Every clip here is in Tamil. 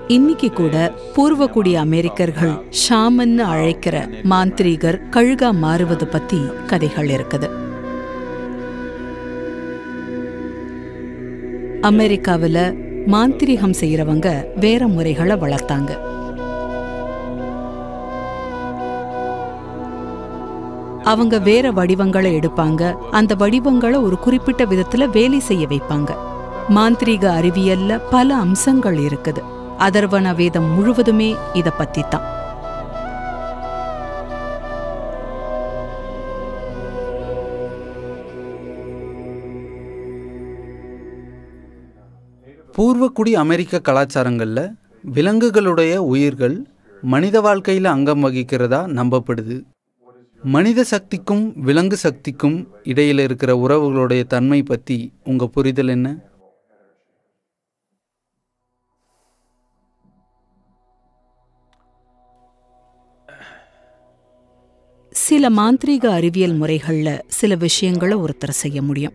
இன்னைக்கு கூட பூர்வகுடி அமெரிக்கர்கள் ஷாமன்னு அழைக்கிற மாந்திரீகர் கழுகா மாறுவது பத்தி கதைகள் இருக்குது அமெரிக்காவுல மாந்திரீகம் செய்யறவங்க வேற முறைகளை வளர்த்தாங்க அவங்க வேற வடிவங்களை எடுப்பாங்க அந்த வடிவங்களை ஒரு குறிப்பிட்ட விதத்துல வேலை செய்ய வைப்பாங்க மாந்திரீக அறிவியல்ல பல அம்சங்கள் இருக்குது அதர்வன வேதம் முழுவதுமே இத பத்தி தான் பூர்வக்குடி அமெரிக்க கலாச்சாரங்களில் விலங்குகளுடைய உயிர்கள் மனித வாழ்க்கையில் அங்கம் வகிக்கிறதா நம்பப்படுது மனித சக்திக்கும் விலங்கு சக்திக்கும் இடையில் இருக்கிற உறவுகளுடைய தன்மை பற்றி உங்கள் புரிதல் என்ன சில மாந்திரீக அறிவியல் முறைகள்ல சில விஷயங்களை ஒருத்தர் செய்ய முடியும்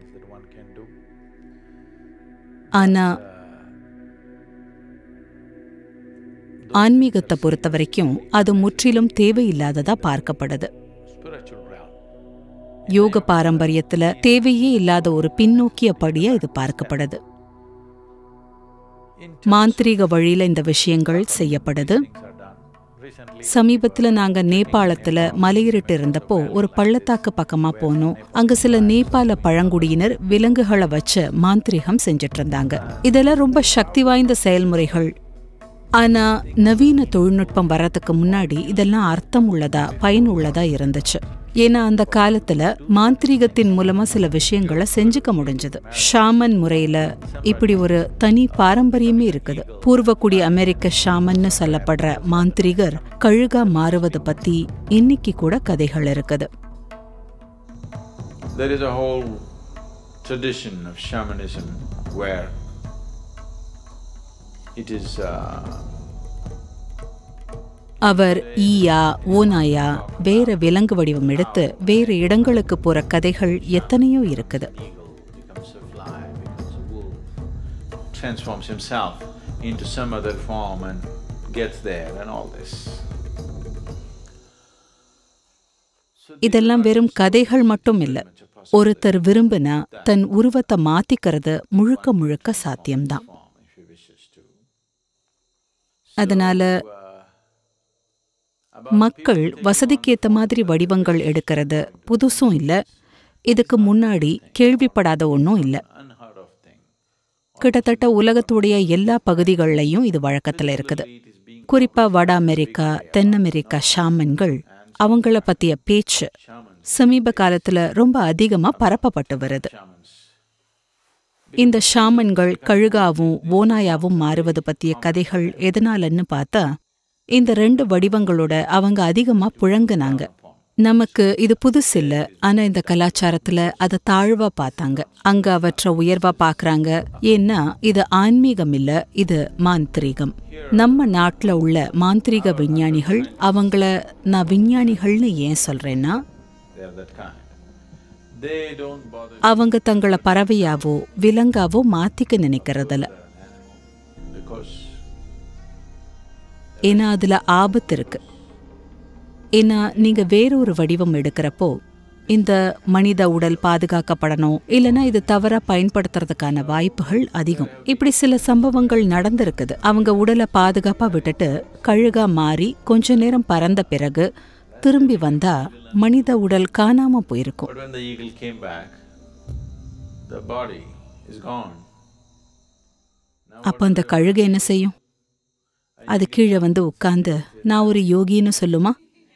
ஆனா ஆன்மீகத்தை பொறுத்த வரைக்கும் அது முற்றிலும் தேவையில்லாததா பார்க்கப்படுது யோக பாரம்பரியத்துல தேவையே இல்லாத ஒரு பின்னோக்கிய படியா இது பார்க்கப்படுது மாந்திரீக வழியில இந்த விஷயங்கள் செய்யப்படுது சமீபத்துல நாங்க நேபாளத்துல மலையிட்டு இருந்தப்போ ஒரு பள்ளத்தாக்கு பக்கமா போனோம் அங்க சில நேபாள பழங்குடியினர் விலங்குகளை வச்சு மாந்திரிகம் செஞ்சுட்டு இருந்தாங்க இதெல்லாம் ரொம்ப சக்தி வாய்ந்த செயல்முறைகள் ஆனா நவீன தொழில்நுட்பம் வர்றதுக்கு முன்னாடி இதெல்லாம் அர்த்தம் உள்ளதா பயன் உள்ளதா இருந்துச்சு ஏன்னா அந்த காலத்துல மாந்திரீகத்தின் மூலமா சில விஷயங்களை செஞ்சுக்க முடிஞ்சது ஷாமன் முறையில இப்படி ஒரு தனி பாரம்பரியமே இருக்குது பூர்வக்குடி அமெரிக்க ஷாமன்னு சொல்லப்படுற மாந்திரிகர் கழுகா மாறுவது பத்தி இன்னைக்கு கூட கதைகள் இருக்குது There is a whole tradition of shamanism where it is uh, அவர் ஈயா ஓநாயா வேற விலங்கு வடிவம் எடுத்து வேற இடங்களுக்கு போற கதைகள் எத்தனையோ இருக்குது becomes a fly, becomes a wolf, transforms himself into some other form and gets there and all this. இதெல்லாம் வெறும் கதைகள் மட்டும் இல்ல ஒருத்தர் விரும்பினா தன் உருவத்தை மாத்திக்கிறது முழுக்க முழுக்க சாத்தியம்தான் If he wishes to. அதனால மக்கள் வசதிக்கேத்த மாதிரி வடிவங்கள் எடுக்கிறது புதுசும் இல்ல இதுக்கு முன்னாடி கேள்விப்படாத ஒன்றும் இல்ல Unheard of thing. கிட்டத்தட்ட உலகத்துடைய எல்லா பகுதிகள்லையும் இது வழக்கத்துல இருக்குது குறிப்பா வட அமெரிக்கா தென் அமெரிக்கா ஷாமன்கள் அவங்கள பத்திய பேச்சு சமீப காலத்துல ரொம்ப அதிகமா பரப்பப்பட்டு வருது Shamans. இந்த ஷாமன்கள் கழுகாவும் ஓநாயாவும் மாறுவது பத்திய கதைகள் எதனாலன்னு பார்த்தா இந்த ரெண்டு வடிவங்களோட அவங்க அதிகமா புழங்குனாங்க நமக்கு இது புதுசு இல்ல ஆனா இந்த கலாச்சாரத்துல அதை தாழ்வா பார்த்தாங்க அங்க அவற்றை உயர்வா பார்க்கறாங்க ஏன்னா இது ஆன்மீகம் இல்ல இது மாந்திரீகம் நம்ம நாட்டுல உள்ள மாந்திரீக விஞ்ஞானிகள் அவங்கள நான் விஞ்ஞானிகள்னு ஏன் சொல்றேன்னா They are that kind. They don't bother அவங்க தங்களை பறவையாவோ விலங்காவோ மாத்திக்க நினைக்கிறதில்ல because ஏன்னா அதுல ஆபத்து இருக்கு ஏன்னா நீங்க வேறொரு வடிவம் எடுக்கிறப்போ இந்த மனித உடல் பாதுகாக்கப்படணும் இல்லைன்னா இது தவறா பயன்படுத்துறதுக்கான வாய்ப்புகள் அதிகம் இப்படி சில சம்பவங்கள் நடந்திருக்குது அவங்க உடலை பாதுகாப்பா விட்டுட்டு கழுகா மாறி கொஞ்ச நேரம் பறந்த பிறகு திரும்பி வந்தா மனித உடல் காணாம போயிருக்கும் but when the eagle came back, the body is gone. அப்ப அந்த கழுகு என்ன செய்யும் அது கீழே வந்து உட்கார்ந்து நான் ஒரு யோகின்னு சொல்லுமா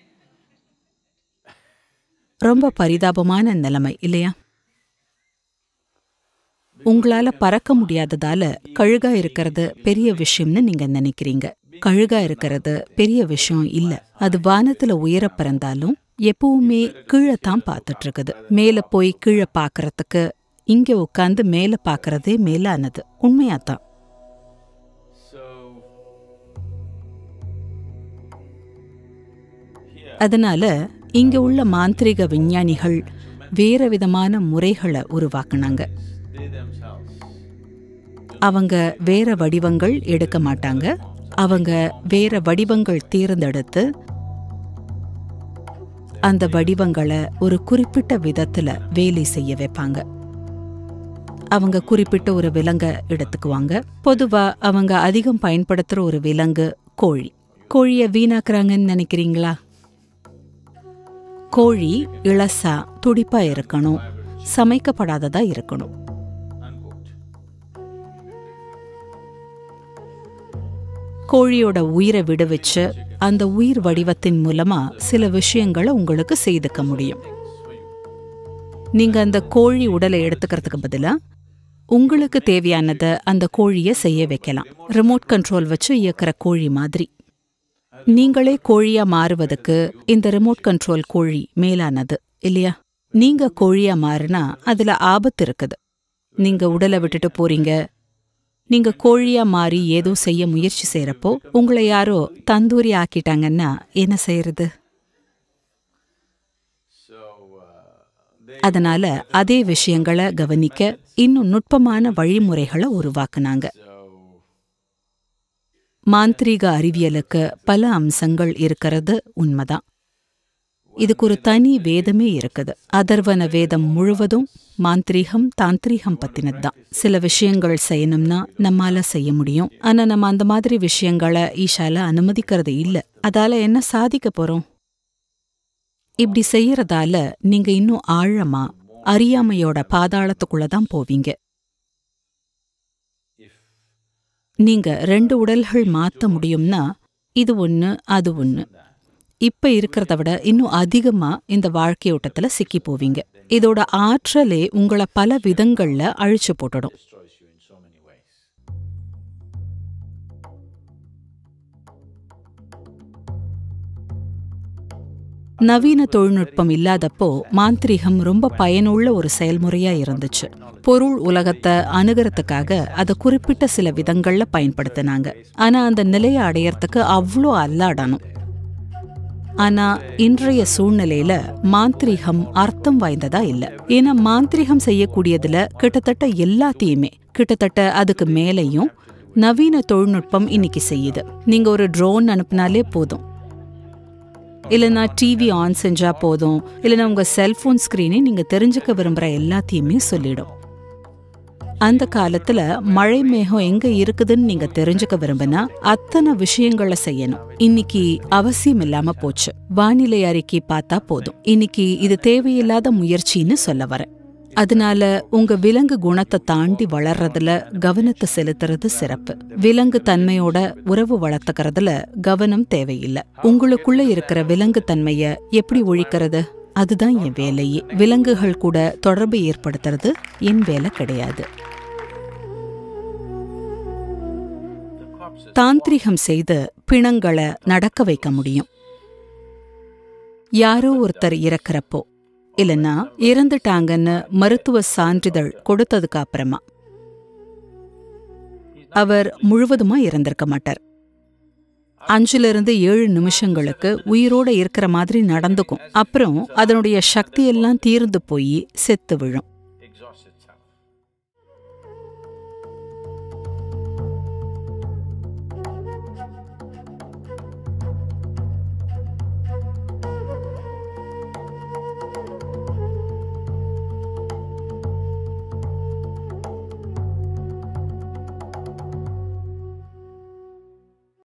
ரொம்ப பரிதாபமான நிலைமை இல்லையா உங்களால பறக்க முடியாததால கழுகா இருக்கிறது பெரிய விஷயம்னு நீங்க நினைக்கிறீங்க கழுகா இருக்கிறது பெரிய விஷயம் இல்ல அது வானத்துல உயர பிறந்தாலும் எப்பவுமே கீழே தான் பார்த்துட்டு இருக்குது மேல போய் கீழே பார்க்கறதுக்கு இங்க உட்கார்ந்து மேல பார்க்கறதே மேலானது உண்மையாதான் So அதனால இங்க உள்ள மாந்திரிக விஞ்ஞானிகள் வேற விதமான முறைகளை உருவாக்குனாங்க they themselves அவங்க வேற வடிவங்கள் எடுக்க மாட்டாங்க அவங்க வேற வடிவங்கள் தேர்ந்தெடுத்து அந்த வடிவங்களை ஒரு குறிப்பிட்ட விதத்துல வேலை செய்ய வைப்பாங்க அவங்க குறிப்பிட்ட ஒரு விலங்க எடுத்துக்குவாங்க பொதுவா அவங்க அதிகம் பயன்படுத்துற ஒரு விலங்கு கோழி கோழிய வீணாக்குறாங்கன்னு நினைக்கிறீங்களா கோழி இளசா துடிப்பா இருக்கணும் சமைக்கப்படாததா இருக்கணும் கோழியோட உயிரை விடுவிச்சு அந்த உயிர் வடிவத்தின் மூலமா சில விஷயங்களை உங்களுக்கு செய்துக்க முடியும் நீங்க அந்த கோழி உடலை எடுத்துக்கிறதுக்கு பதிலா உங்களுக்கு தேவையானதை அந்த கோழியை செய்ய வைக்கலாம் ரிமோட் கண்ட்ரோல் வச்சு இயக்குற கோழி மாதிரி நீங்களே கோழியா மாறுவதுக்கு இந்த ரிமோட் கண்ட்ரோல் கோழி மேலானது இல்லையா நீங்க கோழியா மாறினா அதுல ஆபத்து இருக்குது நீங்க உடலை விட்டுட்டு போறீங்க நீங்க கோழியா மாறி ஏதோ செய்ய முயற்சி செய்யறப்போ உங்களை யாரோ தந்தூரி ஆக்கிட்டாங்கன்னா என்ன செய்யறது அதனால அதே விஷயங்களை கவனிக்க இன்னும் நுட்பமான வழிமுறைகளை உருவாக்குனாங்க மாந்திரீக அறிவியலுக்கு பல அம்சங்கள் இருக்கிறது உண்மைதான் இதுக்கு ஒரு தனி வேதமே இருக்குது அதர்வன வேதம் முழுவதும் மாந்திரீகம் தாந்திரீகம் பத்தினதுதான் சில விஷயங்கள் செய்யணும்னா நம்மால செய்ய முடியும் ஆனா நம்ம அந்த மாதிரி விஷயங்களை ஈஷால அனுமதிக்கிறது இல்ல அதால என்ன சாதிக்க போறோம் இப்படி செய்யறதால நீங்க இன்னும் ஆழமா அறியாமையோட பாதாளத்துக்குள்ள தான் போவீங்க நீங்க ரெண்டு உடல்கள் மாத்த முடியும்னா இது ஒண்ணு அது ஒண்ணு இப்ப இருக்கிறத விட இன்னும் அதிகமா இந்த வாழ்க்கையோட்டத்துல சிக்கி போவீங்க இதோட ஆற்றலே உங்களை பல விதங்கள்ல அழிச்சு போட்டுடும் நவீன தொழில்நுட்பம் இல்லாதப்போ மாந்திரிகம் ரொம்ப பயனுள்ள ஒரு செயல்முறையா இருந்துச்சு பொருள் உலகத்தை அணுகிறதுக்காக அதை குறிப்பிட்ட சில விதங்கள்ல பயன்படுத்தினாங்க ஆனா அந்த நிலையை அடையறதுக்கு அவ்வளோ அல்லாடணும் ஆனா இன்றைய சூழ்நிலையில மாந்திரிகம் அர்த்தம் வாய்ந்ததா இல்ல ஏன்னா மாந்திரிகம் செய்யக்கூடியதுல கிட்டத்தட்ட எல்லாத்தையுமே கிட்டத்தட்ட அதுக்கு மேலையும் நவீன தொழில்நுட்பம் இன்னைக்கு செய்யுது நீங்க ஒரு ட்ரோன் அனுப்புனாலே போதும் இல்லைன்னா டிவி ஆன் செஞ்சா போதும் இல்லைன்னா உங்க செல்போன் ஸ்கிரீனே நீங்க தெரிஞ்சுக்க விரும்புற எல்லாத்தையுமே சொல்லிடும் அந்த காலத்துல மழை மேகம் எங்க இருக்குதுன்னு நீங்க தெரிஞ்சுக்க விரும்பினா அத்தனை விஷயங்களை செய்யணும் இன்னைக்கு அவசியம் இல்லாம போச்சு வானிலை அறிக்கை பார்த்தா போதும் இன்னைக்கு இது தேவையில்லாத முயற்சின்னு சொல்ல வரேன் அதனால உங்க விலங்கு குணத்தை தாண்டி வளர்றதுல கவனத்தை செலுத்துறது சிறப்பு விலங்கு தன்மையோட உறவு வளர்த்துக்கிறதுல கவனம் தேவையில்லை உங்களுக்குள்ள இருக்கிற விலங்கு தன்மைய எப்படி ஒழிக்கிறது அதுதான் என் வேலையே விலங்குகள் கூட தொடர்பு ஏற்படுத்துறது என் வேலை கிடையாது தாந்திரிகம் செய்து பிணங்களை நடக்க வைக்க முடியும் யாரோ ஒருத்தர் இறக்கிறப்போ இல்லைன்னா இறந்துட்டாங்கன்னு மருத்துவ சான்றிதழ் கொடுத்ததுக்கு அப்புறமா அவர் முழுவதுமா இறந்திருக்க மாட்டார் அஞ்சுல இருந்து ஏழு நிமிஷங்களுக்கு உயிரோட இருக்கிற மாதிரி நடந்துக்கும் அப்புறம் அதனுடைய சக்தியெல்லாம் தீர்ந்து போய் செத்து விழும்